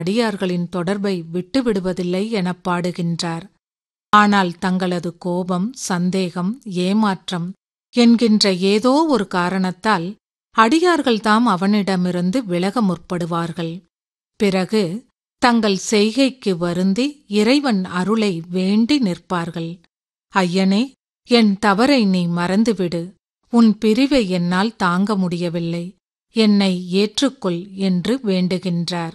அடியார்களின் தொடர்பை விட்டுவிடுவதில்லை எனப் பாடுகின்றார் ஆனால் தங்களது கோபம் சந்தேகம் ஏமாற்றம் என்கின்ற ஏதோ ஒரு காரணத்தால் அடியார்கள்தாம் அவனிடமிருந்து விலக முற்படுவார்கள் பிறகு தங்கள் செய்கைக்கு வருந்தி இறைவன் அருளை வேண்டி நிற்பார்கள் ஐயனே என் தவறை நீ மறந்துவிடு உன் பிரிவை என்னால் தாங்க முடியவில்லை என்னை ஏற்றுக்கொள் என்று வேண்டுகின்றார்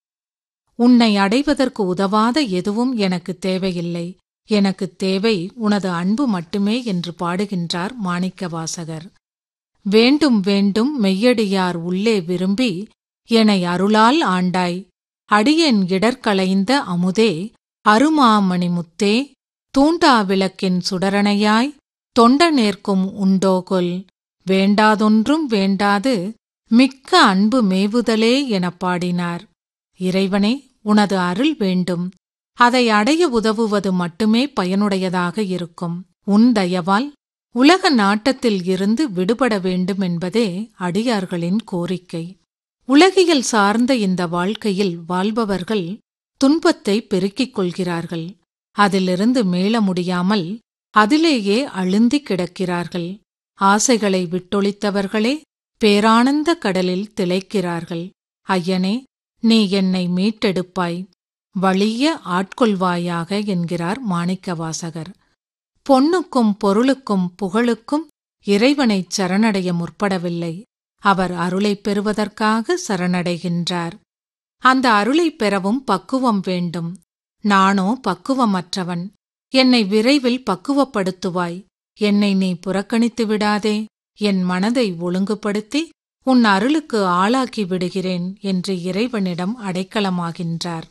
உன்னை அடைவதற்கு உதவாத எதுவும் எனக்கு தேவையில்லை எனக்கு தேவை உனது அன்பு மட்டுமே என்று பாடுகின்றார் மாணிக்கவாசகர் வேண்டும் வேண்டும் மெய்யடியார் உள்ளே விரும்பி என்னை அருளால் ஆண்டாய் அடியேன் இடர்களைந்த அமுதே அருமாமணி முத்தே தூண்டா விளக்கின் சுடரணையாய் தொண்ட நேர்க்கும் உண்டோகொல் வேண்டாதொன்றும் வேண்டாது மிக்க அன்பு மேவுதலே எனப் பாடினார் இறைவனே உனது அருள் வேண்டும் அதை அடைய உதவுவது மட்டுமே பயனுடையதாக இருக்கும் உன் தயவால் உலக நாட்டத்தில் இருந்து விடுபட வேண்டும் என்பதே அடியார்களின் கோரிக்கை உலகியல் சார்ந்த இந்த வாழ்க்கையில் வாழ்பவர்கள் துன்பத்தை பெருக்கிக் கொள்கிறார்கள் அதிலிருந்து மீள முடியாமல் அதிலேயே அழுந்திக் கிடக்கிறார்கள் ஆசைகளை விட்டொழித்தவர்களே பேரானந்த கடலில் திளைக்கிறார்கள் ஐயனே நீ என்னை மீட்டெடுப்பாய் வலிய ஆட்கொள்வாயாக என்கிறார் மாணிக்கவாசகர் பொன்னுக்கும் பொருளுக்கும் புகழுக்கும் இறைவனைச் சரணடைய முற்படவில்லை அவர் அருளைப் பெறுவதற்காக சரணடைகின்றார் அந்த அருளைப் பெறவும் பக்குவம் வேண்டும் நானோ பக்குவமற்றவன் என்னை விரைவில் பக்குவப்படுத்துவாய் என்னை நீ புறக்கணித்து விடாதே என் மனதை ஒழுங்குபடுத்தி உன் அருளுக்கு ஆளாக்கி விடுகிறேன் என்று இறைவனிடம் அடைக்கலமாகின்றார்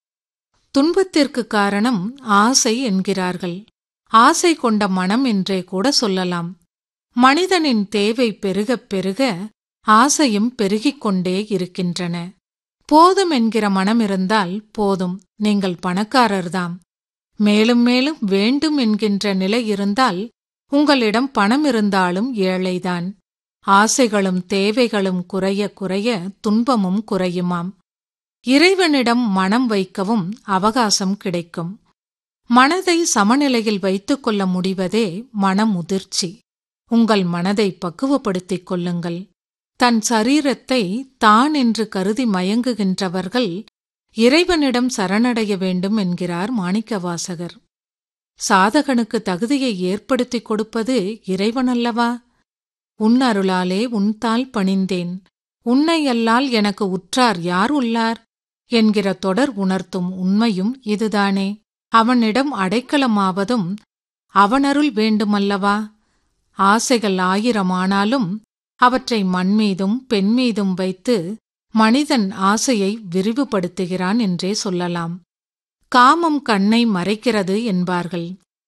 துன்பத்திற்கு காரணம் ஆசை என்கிறார்கள் ஆசை கொண்ட மனம் என்றே கூட சொல்லலாம் மனிதனின் தேவை பெருகப் பெருக ஆசையும் பெருகிக் கொண்டே இருக்கின்றன போதும் என்கிற மனம் இருந்தால் போதும் நீங்கள் பணக்காரர்தாம் மேலும் மேலும் வேண்டும் என்கின்ற நிலை இருந்தால் உங்களிடம் பணம் இருந்தாலும் ஏழைதான் ஆசைகளும் தேவைகளும் குறைய குறைய துன்பமும் குறையுமாம் இறைவனிடம் மனம் வைக்கவும் அவகாசம் கிடைக்கும் மனதை சமநிலையில் வைத்துக் கொள்ள முடிவதே மனமுதிர்ச்சி உங்கள் மனதை பக்குவப்படுத்திக் கொள்ளுங்கள் தன் சரீரத்தை தான் என்று கருதி மயங்குகின்றவர்கள் இறைவனிடம் சரணடைய வேண்டும் என்கிறார் மாணிக்கவாசகர் சாதகனுக்கு தகுதியை ஏற்படுத்திக் கொடுப்பது இறைவனல்லவா உன் அருளாலே உன்தால் பணிந்தேன் உன்னை அல்லால் எனக்கு உற்றார் யார் உள்ளார் என்கிற தொடர் உணர்த்தும் உண்மையும் இதுதானே அவனிடம் அடைக்கலமாவதும் அவனருள் வேண்டுமல்லவா ஆசைகள் ஆயிரமானாலும் அவற்றை மண்மீதும் பெண்மீதும் வைத்து மனிதன் ஆசையை விரிவுபடுத்துகிறான் என்றே சொல்லலாம் காமம் கண்ணை மறைக்கிறது என்பார்கள்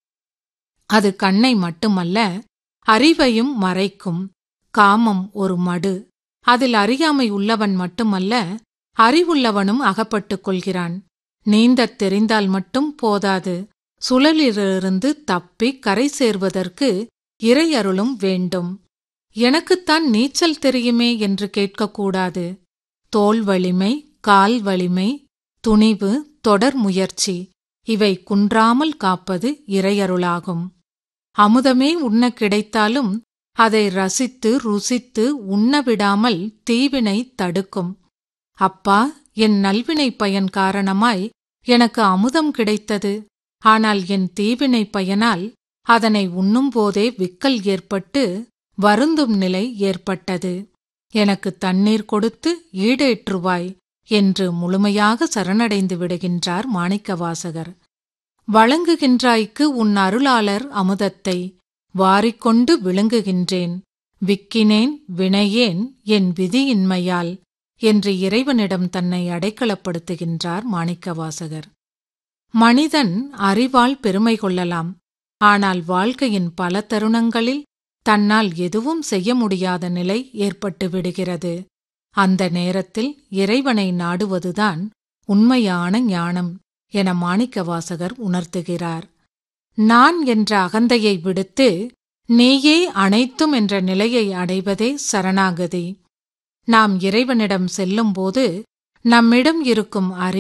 அது கண்ணை மட்டுமல்ல அறிவையும் மறைக்கும் காமம் ஒரு மடு அதில் அறியாமை உள்ளவன் மட்டுமல்ல அறிவுள்ளவனும் அகப்பட்டுக் கொள்கிறான் நீந்தத் தெரிந்தால் மட்டும் போதாது சுழலிலிருந்து தப்பி கரை சேர்வதற்கு இறையருளும் வேண்டும் எனக்குத்தான் நீச்சல் தெரியுமே என்று கேட்கக்கூடாது தோல் வலிமை கால் வலிமை துணிவு தொடர் முயற்சி இவை குன்றாமல் காப்பது இறையருளாகும் அமுதமே உண்ண கிடைத்தாலும் அதை ரசித்து ருசித்து உண்ணவிடாமல் தீவினை தடுக்கும் அப்பா என் நல்வினை பயன் காரணமாய் எனக்கு அமுதம் கிடைத்தது ஆனால் என் தீவினை பயனால் அதனை உண்ணும்போதே விக்கல் ஏற்பட்டு வருந்தும் நிலை ஏற்பட்டது எனக்கு தண்ணீர் கொடுத்து ஈடேற்றுவாய் என்று முழுமையாக சரணடைந்து விடுகின்றார் மாணிக்கவாசகர் வழங்குகின்றாய்க்கு உன் அருளாளர் அமுதத்தை வாரிக்கொண்டு விழுங்குகின்றேன் விக்கினேன் வினையேன் என் விதியின்மையால் என்று இறைவனிடம் தன்னை அடைக்கலப்படுத்துகின்றார் மாணிக்கவாசகர் மனிதன் அறிவால் பெருமை கொள்ளலாம் ஆனால் வாழ்க்கையின் பல தருணங்களில் தன்னால் எதுவும் செய்ய முடியாத நிலை ஏற்பட்டு விடுகிறது அந்த நேரத்தில் இறைவனை நாடுவதுதான் உண்மையான ஞானம் என மாணிக்கவாசகர் உணர்த்துகிறார் நான் என்ற அகந்தையை விடுத்து நீயே அனைத்தும் என்ற நிலையை அடைவதே சரணாகதி நாம் இறைவனிடம் செல்லும்போது நம்மிடம் இருக்கும் அறிவு